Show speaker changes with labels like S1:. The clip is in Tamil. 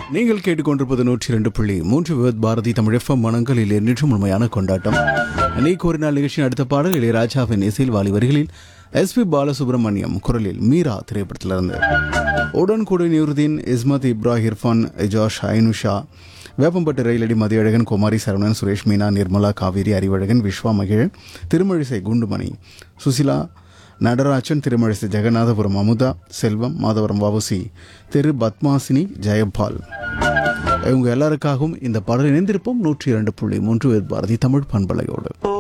S1: நீங்கள் கேட்டுக்கொண்டிருப்பது நூற்றி இரண்டு புள்ளி மூன்று விவத் பாரதி தமிழ் எஃப்எம் மனங்களில் நின்று முழுமையான கொண்டாட்டம் நீ கோரினால் நிகழ்ச்சியின் அடுத்த பாடல் இளையராஜாவின் இசையில் வாலி வரிகளில் எஸ் பி பாலசுப்ரமணியம் குரலில் மீரா திரைப்படத்திலிருந்து உடன்கூடி நியூருதீன் இஸ்மத் இப்ராஹிம் இர்ஃபான் ஜாஷ் ஐனுஷா வேப்பம்பட்டு ரயிலடி மதியழகன் குமாரி சரவணன் சுரேஷ் மீனா நிர்மலா காவேரி அறிவழகன் விஸ்வா மகிழன் திருமழிசை குண்டுமணி சுசிலா நடராஜன் திருமழிசை ஜெகநாதபுரம் அமுதா செல்வம் மாதவரம் வவுசி திரு பத்மாசினி ஜெயபால் இவங்க எல்லாருக்காகவும் இந்த பாடல் இணைந்திருப்போம் நூற்றி இரண்டு புள்ளி மூன்று பாரதி தமிழ் பண்பலையோடு